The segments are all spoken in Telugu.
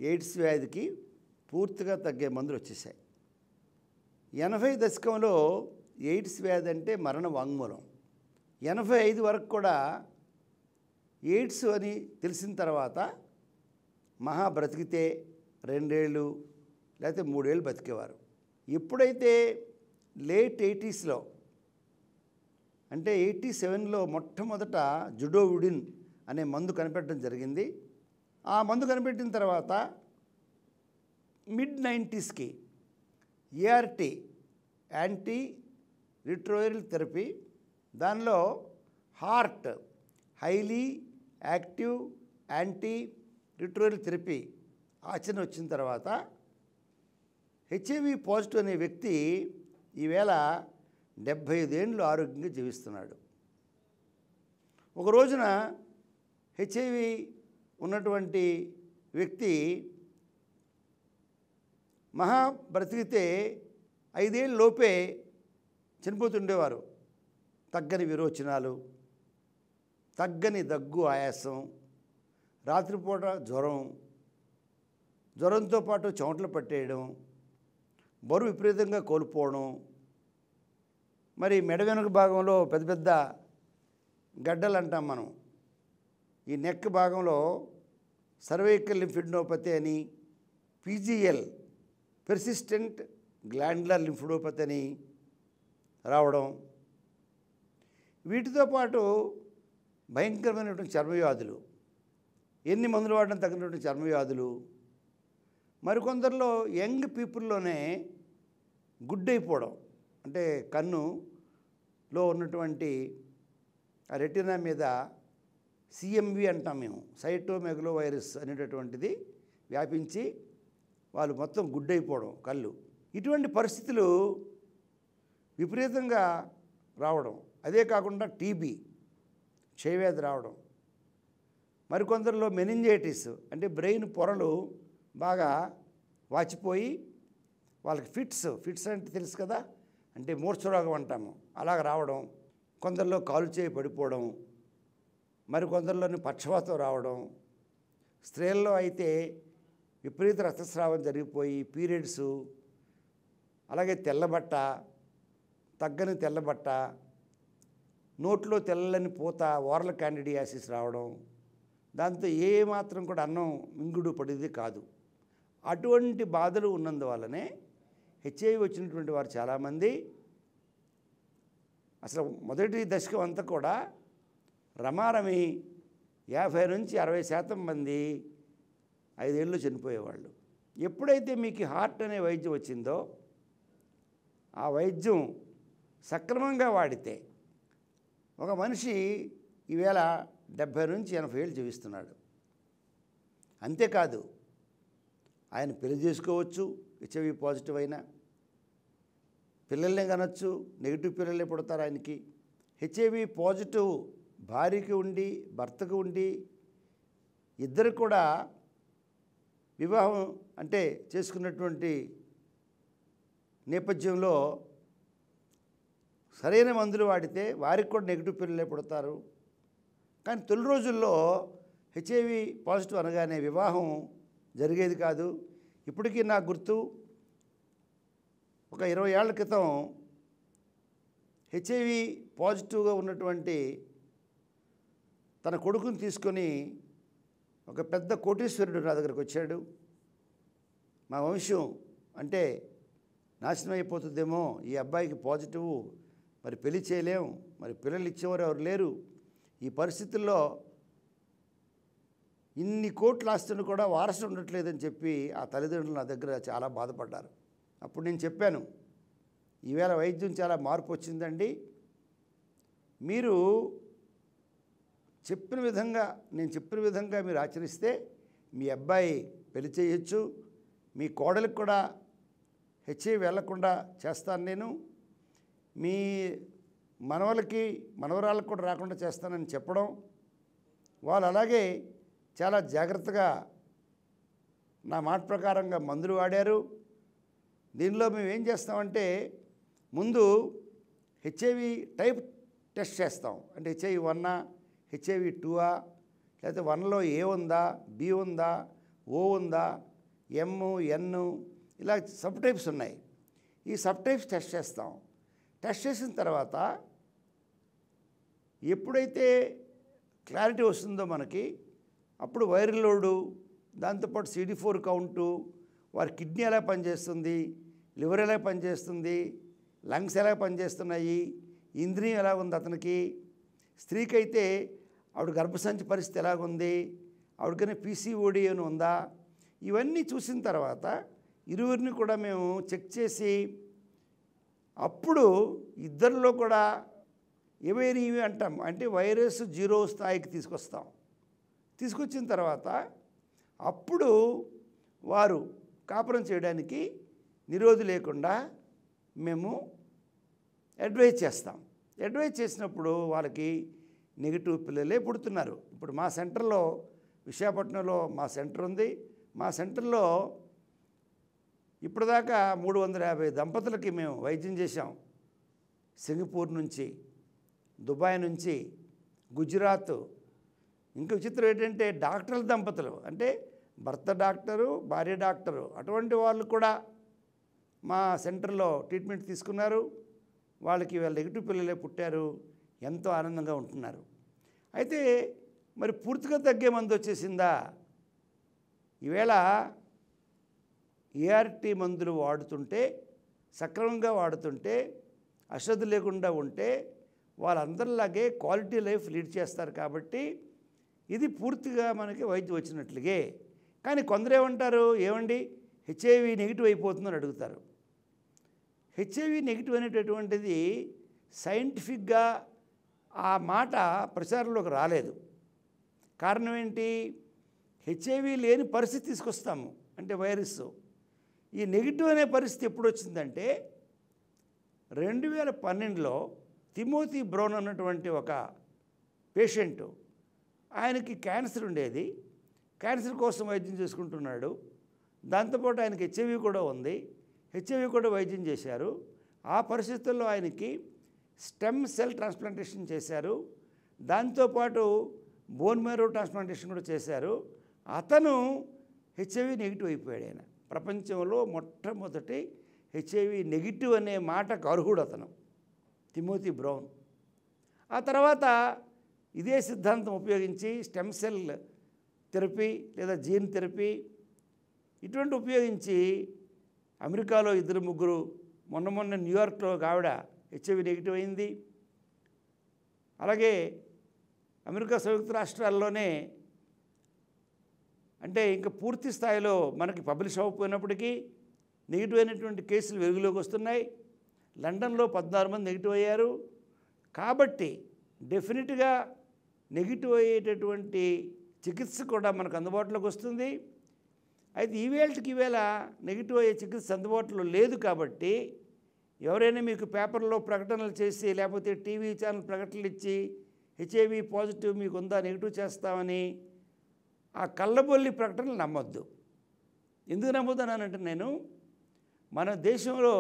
ఎయిడ్స్ వ్యాధికి పూర్తిగా తగ్గే మందులు వచ్చేసాయి ఎనభై దశకంలో ఎయిడ్స్ వ్యాధి అంటే మరణ వాంగ్మూలం ఎనభై ఐదు వరకు కూడా ఎయిడ్స్ అని తెలిసిన తర్వాత మహా బ్రతికితే రెండేళ్ళు లేకపోతే మూడేళ్ళు బతికేవారు ఎప్పుడైతే లేట్ ఎయిటీస్లో అంటే ఎయిటీ సెవెన్లో మొట్టమొదట జుడోవుడిన్ అనే మందు కనిపెట్టడం జరిగింది ఆ మందు కనిపెట్టిన తర్వాత మిడ్ నైంటీస్కి ఏఆర్టీ యాంటీ రిట్రోవైరల్ థెరపీ దానిలో HAART highly active antiretroviral therapy ఆచరణ వచ్చిన తర్వాత హెచ్ఐవి పాజిటివ్ అనే వ్యక్తి ఈవేళ డెబ్భై ఐదేండ్లు ఆరోగ్యంగా జీవిస్తున్నాడు ఒక రోజున హెచ్ఐవి ఉన్నటువంటి వ్యక్తి మహా బ్రతికితే ఐదేళ్ళ లోపే చనిపోతుండేవారు తగ్గని విరోచనాలు తగ్గని దగ్గు ఆయాసం రాత్రిపూట జ్వరం జ్వరంతో పాటు చెమటలు పట్టేయడం బరువు విపరీతంగా కోల్పోవడం మరి మెడ వెనుక భాగంలో పెద్ద పెద్ద గడ్డలు అంటాం మనం ఈ నెక్ భాగంలో సర్వైకల్ లింఫిడ్నోపతి అని పీజీఎల్ పెర్సిస్టెంట్ గ్లాండ్లర్ లింఫిడోపతి అని రావడం వీటితో పాటు భయంకరమైనటువంటి చర్మవ్యాధులు ఎన్ని మందులు వాడడం తగినటువంటి చర్మవ్యాధులు మరికొందరిలో యంగ్ పీపుల్లోనే గుడ్డైపోవడం అంటే కన్నులో ఉన్నటువంటి ఆ రెటినా మీద సిఎంవి అంటాం మేము సైటోమెగలో వైరస్ అనేటటువంటిది వ్యాపించి వాళ్ళు మొత్తం గుడ్డైపోవడం కళ్ళు ఇటువంటి పరిస్థితులు విపరీతంగా రావడం అదే కాకుండా టీబీ క్షయవ్యాధి రావడం మరికొందరిలో మెనింజైటిస్ అంటే బ్రెయిన్ పొరలు బాగా వాచిపోయి వాళ్ళకి ఫిట్స్ ఫిట్స్ అంటే తెలుసు కదా అంటే మూర్ఛరోగం అంటాము అలాగ రావడం కొందరిలో కాలు చేయి పడిపోవడం మరి కొందరిలోని పక్షవాతం రావడం స్త్రీల్లో అయితే విపరీత రక్తస్రావం జరిగిపోయి పీరియడ్స్ అలాగే తెల్లబట్ట తగ్గని తెల్లబట్ట నోట్లో తెల్లని పూత ఓరల్ క్యాండిడియాసిస్ రావడం దాంతో ఏ మాత్రం కూడా అన్నం మింగుడు పడేది కాదు అటువంటి బాధలు ఉన్నందువల్లనే హెచ్ఐవి వచ్చినటువంటి వారు చాలామంది అసలు మొదటి దశకం అంతా కూడా రమారమి యాభై నుంచి అరవై శాతం మంది ఐదేళ్ళు చనిపోయేవాళ్ళు ఎప్పుడైతే మీకు హార్ట్ అనే వైద్యం వచ్చిందో ఆ వైద్యం సక్రమంగా వాడితే ఒక మనిషి ఈవేళ డెబ్భై నుంచి ఎనభై ఏళ్ళు జీవిస్తున్నాడు అంతేకాదు ఆయన పెళ్లి చేసుకోవచ్చు హెచ్ఐవి పాజిటివ్ అయినా పిల్లల్ని కనొచ్చు నెగిటివ్ పిల్లలే పుడతారు ఆయనకి హెచ్ఐవి పాజిటివ్ భార్యకి ఉండి భర్తకు ఉండి ఇద్దరు కూడా వివాహం అంటే చేసుకున్నటువంటి నేపథ్యంలో సరైన మందులు వాడితే వారికి కూడా నెగిటివ్ పిల్లలే పుడతారు కానీ తొలి రోజుల్లో హెచ్ఐవి పాజిటివ్ అనగానే వివాహం జరిగేది కాదు ఇప్పటికీ నాకు గుర్తు ఒక ఇరవై ఏళ్ల క్రితం హెచ్ఐవి పాజిటివ్గా ఉన్నటువంటి తన కొడుకుని తీసుకొని ఒక పెద్ద కోటీశ్వరుడు నా దగ్గరకు వచ్చాడు మా వంశం అంటే నాశనం అయిపోతుందేమో ఈ అబ్బాయికి పాజిటివ్ మరి పెళ్లి చేయలేం మరి పిల్లలు ఇచ్చేవారు ఎవరు లేరు ఈ పరిస్థితుల్లో ఇన్ని కోట్లు ఆస్తులు కూడా వారసులు ఉండట్లేదని చెప్పి ఆ తల్లిదండ్రులు నా దగ్గర చాలా బాధపడ్డారు అప్పుడు నేను చెప్పాను ఈవేళ వైద్యం చాలా మార్పు వచ్చిందండి మీరు చెప్పిన విధంగా నేను చెప్పిన విధంగా మీరు ఆచరిస్తే మీ అబ్బాయి పెళ్లి చేయొచ్చు మీ కోడలికి కూడా హెచ్ఐ వెళ్లకుండా చేస్తాను నేను మీ మనవలకి మనవరాలకు కూడా రాకుండా చేస్తానని చెప్పడం వాళ్ళు అలాగే చాలా జాగ్రత్తగా నా మాట ప్రకారంగా మందులు వాడారు దీనిలో మేము ఏం చేస్తామంటే ముందు హెచ్ఐవి టైప్ టెస్ట్ చేస్తాం అంటే హెచ్ఐవి వన్నా హెచ్ఐవి టూవా లేకపోతే వన్లో ఏ ఉందా బి ఉందా ఓ ఉందా ఎమ్ ఎన్ ఇలా సబ్ టైప్స్ ఉన్నాయి ఈ సబ్ టైప్స్ టెస్ట్ చేస్తాం టెస్ట్ చేసిన తర్వాత ఎప్పుడైతే క్లారిటీ వస్తుందో మనకి అప్పుడు వైరల్ లోడు దాంతోపాటు సిడి ఫోర్ కౌంటు వారి కిడ్నీ ఎలా పనిచేస్తుంది లివర్ ఎలా పనిచేస్తుంది లంగ్స్ ఎలా పనిచేస్తున్నాయి ఇంద్రియం ఎలా ఉంది అతనికి స్త్రీకి అయితే ఆవిడ గర్భసంచి పరిస్థితి ఎలాగుంది ఆవిడకనే పీసీఓడి అని ఉందా ఇవన్నీ చూసిన తర్వాత ఇరువురిని కూడా మేము చెక్ చేసి అప్పుడు ఇద్దరిలో కూడా ఏవేరి అంటాం అంటే వైరస్ జీరో స్థాయికి తీసుకొస్తాం తీసుకొచ్చిన తర్వాత అప్పుడు వారు కాపురం చేయడానికి నిరోధి లేకుండా మేము అడ్వైజ్ చేస్తాం అడ్వైజ్ చేసినప్పుడు వాళ్ళకి నెగిటివ్ పిల్లలే పుడుతున్నారు ఇప్పుడు మా సెంటర్లో విశాఖపట్నంలో మా సెంటర్ ఉంది మా సెంటర్లో ఇప్పటిదాకా మూడు వందల యాభై దంపతులకి మేము వైద్యం చేశాం సింగపూర్ నుంచి దుబాయ్ నుంచి గుజరాత్ ఇంకా విచిత్రం ఏంటంటే డాక్టర్ల దంపతులు అంటే భర్త డాక్టరు భార్య డాక్టరు అటువంటి వాళ్ళు కూడా మా సెంటర్లో ట్రీట్మెంట్ తీసుకున్నారు వాళ్ళకి వాళ్ళ నెగిటివ్ పిల్లలే పుట్టారు ఎంతో ఆనందంగా ఉంటున్నారు అయితే మరి పూర్తిగా తగ్గే మందు వచ్చేసిందా ఈవేళ ఏఆర్టీ మందులు వాడుతుంటే సక్రమంగా వాడుతుంటే అశ్రద్ధ లేకుండా ఉంటే వాళ్ళందరిలాగే క్వాలిటీ లైఫ్ లీడ్ చేస్తారు కాబట్టి ఇది పూర్తిగా మనకి వైద్యం వచ్చినట్లుగే కానీ కొందరు ఏమంటారు ఏమండి హెచ్ఐవి నెగిటివ్ అయిపోతుందని అడుగుతారు హెచ్ఐవి నెగిటివ్ అనేటటువంటిది సైంటిఫిక్గా ఆ మాట ప్రచారంలోకి రాలేదు కారణం ఏంటి హెచ్ఐవి లేని పరిస్థితి తీసుకొస్తాము అంటే వైరస్ ఈ నెగిటివ్ అనే పరిస్థితి ఎప్పుడు వచ్చిందంటే రెండు వేల పన్నెండులో తిమోతి బ్రౌన్ అన్నటువంటి ఒక పేషెంట్ ఆయనకి క్యాన్సర్ ఉండేది క్యాన్సర్ కోసం వైద్యం చేసుకుంటున్నాడు దాంతోపాటు ఆయనకి హెచ్ఐవి కూడా ఉంది హెచ్ఐవి కూడా వైద్యం చేశారు ఆ పరిస్థితుల్లో ఆయనకి స్టెమ్ సెల్ ట్రాన్స్ప్లాంటేషన్ చేశారు దాంతోపాటు బోన్ మ్యారో ట్రాన్స్ప్లాంటేషన్ కూడా చేశారు అతను హెచ్ఐవి నెగిటివ్ అయిపోయాడు ఆయన ప్రపంచంలో మొట్టమొదటి హెచ్ఐవి నెగిటివ్ అనే మాటకు అర్హుడు అతను తిమోతి బ్రౌన్ ఆ తర్వాత ఇదే సిద్ధాంతం ఉపయోగించి స్టెమ్ సెల్ థెరపీ లేదా జీన్ థెరపీ ఇటువంటి ఉపయోగించి అమెరికాలో ఇద్దరు ముగ్గురు మొన్న మొన్న న్యూయార్క్లో ఒక ఆవిడ హెచ్ఐవి నెగిటివ్ అయింది అలాగే అమెరికా సంయుక్త రాష్ట్రాల్లోనే అంటే ఇంకా పూర్తి స్థాయిలో మనకి పబ్లిష్ అవ్వకపోయినప్పటికీ నెగిటివ్ అయినటువంటి కేసులు వెలుగులోకి వస్తున్నాయి లండన్లో పద్నాలుగు మంది నెగిటివ్ అయ్యారు కాబట్టి డెఫినెట్గా నెగిటివ్ అయ్యేటటువంటి చికిత్స కూడా మనకు అందుబాటులోకి వస్తుంది అయితే ఈవేళకి ఈవేళ నెగిటివ్ అయ్యే చికిత్స అందుబాటులో లేదు కాబట్టి ఎవరైనా మీకు పేపర్లో ప్రకటనలు చేసి లేకపోతే టీవీ ఛానల్ ప్రకటనలు ఇచ్చి హెచ్ఐవి పాజిటివ్ మీకు ఉందా నెగిటివ్ చేస్తామని ఆ కళ్ళబొల్లి ప్రకటనలు నమ్మొద్దు ఎందుకు నమ్ముతున్నానంటే నేను మన దేశంలో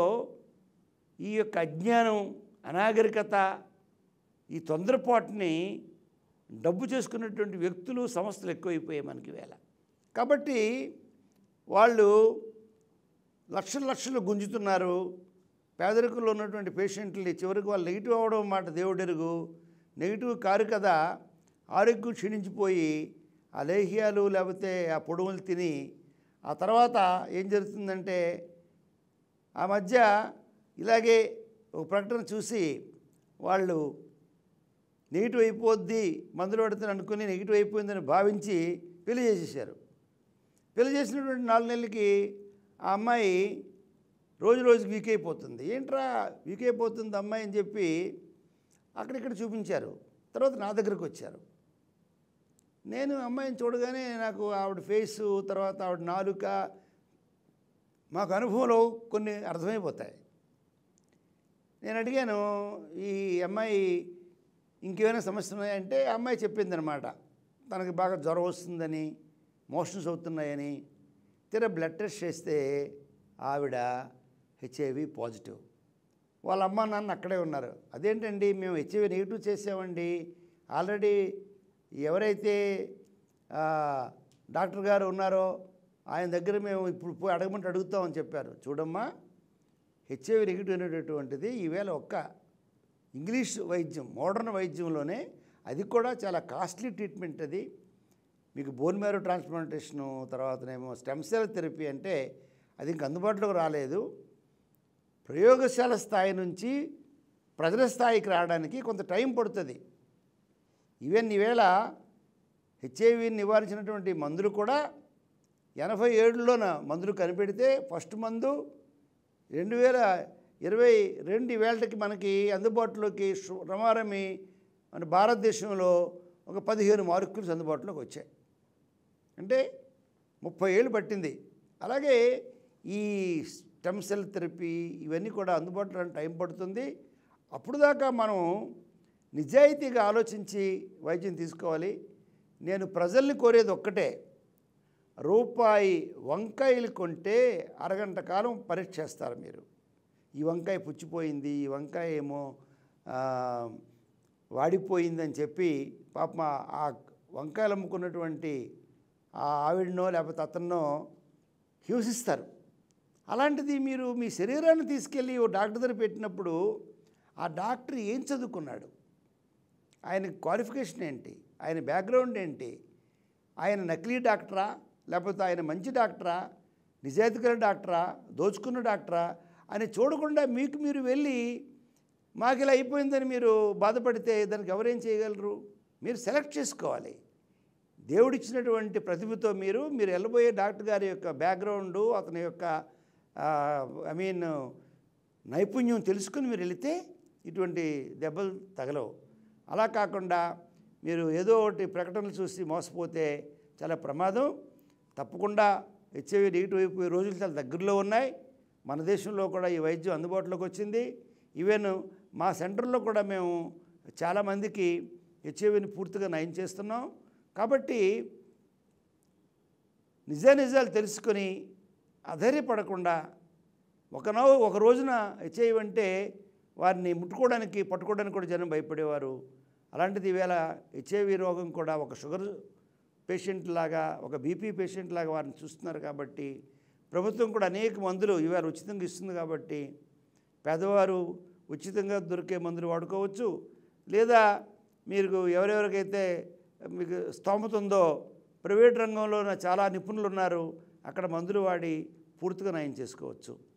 ఈ యొక్క అజ్ఞానం అనాగరికత ఈ తొందరపాటుని డబ్బు చేసుకున్నటువంటి వ్యక్తులు సంస్థలు ఎక్కువైపోయాయి మనకి వేళ కాబట్టి వాళ్ళు లక్షల లక్షలు గుంజుతున్నారు పేదరికంలో ఉన్నటువంటి పేషెంట్ని చివరికి వాళ్ళు నెగిటివ్ అవ్వడం మాట దేవుడెరుగు నెగిటివ్ కారు కదా ఆరోగ్యం క్షీణించిపోయి ఆ లేహ్యాలు లేకపోతే ఆ పొడవులు తిని ఆ తర్వాత ఏం జరుగుతుందంటే ఆ మధ్య ఇలాగే ఒక ప్రకటన చూసి వాళ్ళు నెగిటివ్ అయిపోద్ది మందులు పడుతుంది అనుకుని నెగిటివ్ అయిపోయిందని భావించి పెళ్లి చేసేసారు పెళ్లి చేసినటువంటి నాలుగు నెలలకి ఆ అమ్మాయి రోజు రోజుకి వీక్ అయిపోతుంది ఏంట్రా వీక్ అయిపోతుంది అమ్మాయి అని చెప్పి అక్కడిక్కడ చూపించారు తర్వాత నా దగ్గరకు వచ్చారు నేను అమ్మాయిని చూడగానే నాకు ఆవిడ ఫేసు తర్వాత ఆవిడ నాలుక మాకు అనుభవంలో కొన్ని అర్థమైపోతాయి నేను అడిగాను ఈ అమ్మాయి ఇంకేమైనా సమస్యలు ఉన్నాయంటే ఆ అమ్మాయి చెప్పిందనమాట తనకి బాగా జ్వరం వస్తుందని మోషన్స్ అవుతున్నాయని తీరా బ్లడ్ టెస్ట్ చేస్తే ఆవిడ హెచ్ఐవి పాజిటివ్ వాళ్ళ అమ్మ నాన్న అక్కడే ఉన్నారు అదేంటండి మేము హెచ్ఐవి నెగిటివ్ చేసామండి ఆల్రెడీ ఎవరైతే ఆ, డాక్టర్ గారు ఉన్నారో ఆయన దగ్గర మేము ఇప్పుడు పోయి అడగమంటే అడుగుతామని చెప్పారు చూడమ్మా హెచ్ఐవి నెగిటివ్ అనేటటువంటిది ఈవేళ ఒక్క ఇంగ్లీష్ వైద్యం మోడర్న్ వైద్యంలోనే అది కూడా చాలా కాస్ట్లీ ట్రీట్మెంట్ అది మీకు బోన్ మ్యారో ట్రాన్స్ప్లాంటేషను తర్వాతనేమో స్టెమ్ సెల్ థెరపీ అంటే అది ఇంక అందుబాటులోకి రాలేదు ప్రయోగశాల స్థాయి నుంచి ప్రజల స్థాయికి రావడానికి కొంత టైం పడుతుంది ఈవెన్ ఈవేళ హెచ్ఐవిని నివారించినటువంటి మందులు కూడా ఎనభై ఏడులోన మందులు కనిపెడితే ఫస్ట్ మందు రెండు వేల ఇరవై రెండు వేలకి మనకి అందుబాటులోకి సు- రమారమి మన భారతదేశంలో ఒక పదిహేను మార్కులు అందుబాటులోకి వచ్చాయి అంటే ముప్పై ఏళ్ళు పట్టింది అలాగే ఈ స్టెమ్ సెల్ థెరపీ ఇవన్నీ కూడా అందుబాటులో రావడానికి టైం పడుతుంది అప్పుడు దాకా మనం నిజాయితీగా ఆలోచించి వైద్యం తీసుకోవాలి నేను ప్రజల్ని కోరేది ఒక్కటే రూపాయి వంకాయలు కొంటే అరగంట కాలం పరీక్ష చేస్తారు మీరు ఈ వంకాయ పుచ్చిపోయింది ఈ వంకాయ ఏమో ఆ, వాడిపోయిందని చెప్పి పాపం ఆ- ఆ వంకాయలు అమ్ముకున్నటువంటి ఆ ఆవిడనో లేకపోతే అతన్నో హింసిస్తారు అలాంటిది మీరు మీ శరీరాన్ని తీసుకెళ్ళి ఓ డాక్టర్ దగ్గర పెట్టినప్పుడు ఆ డాక్టర్ ఏం చదువుకున్నాడు ఆయన క్వాలిఫికేషన్ ఏంటి ఆయన బ్యాక్గ్రౌండ్ ఏంటి ఆయన నకిలీ డాక్టరా లేకపోతే ఆయన మంచి డాక్టరా నిజాయితీగల డాక్టరా దోచుకున్న డాక్టరా అని చూడకుండా మీకు మీరు వెళ్ళి మాకు ఇలా అయిపోయిందని మీరు బాధపడితే దానికి ఎవరేం చేయగలరు మీరు సెలెక్ట్ చేసుకోవాలి దేవుడిచ్చినటువంటి ప్రతిభతో మీరు మీరు వెళ్ళబోయే డాక్టర్ గారి యొక్క బ్యాక్గ్రౌండు అతని యొక్క ఐ మీన్ నైపుణ్యం తెలుసుకుని మీరు వెళితే ఇటువంటి దెబ్బలు తగలవు అలా కాకుండా మీరు ఏదో ఒకటి ప్రకటనలు చూసి మోసపోతే చాలా ప్రమాదం తప్పకుండా హెచ్ఐవి నెగిటివ్ అయిపోయే రోజులు చాలా దగ్గరలో ఉన్నాయి మన దేశంలో కూడా ఈ వైద్యం అందుబాటులోకి వచ్చింది ఈవెన్ మా సెంటర్లో కూడా మేము చాలామందికి హెచ్ఐవిని పూర్తిగా నయం చేస్తున్నాం కాబట్టి నిజ నిజాలు తెలుసుకొని అధైర్యపడకుండా ఒకనో ఒక రోజున హెచ్ఐవి అంటే వారిని ముట్టుకోవడానికి పట్టుకోవడానికి కూడా జనం భయపడేవారు అలాంటిది ఈవేళ హెచ్ఐవి రోగం కూడా ఒక షుగర్ పేషెంట్ లాగా ఒక బీపీ పేషెంట్ లాగా వారిని చూస్తున్నారు కాబట్టి ప్రభుత్వం కూడా అనేక మందులు ఇవాళ ఉచితంగా ఇస్తుంది కాబట్టి పేదవారు ఉచితంగా దొరికే మందులు వాడుకోవచ్చు లేదా మీరు ఎవరెవరికైతే మీకు స్తోమత ఉందో ప్రైవేట్ రంగంలో చాలా నిపుణులు ఉన్నారు అక్కడ మందులు వాడి పూర్తిగా నయం చేసుకోవచ్చు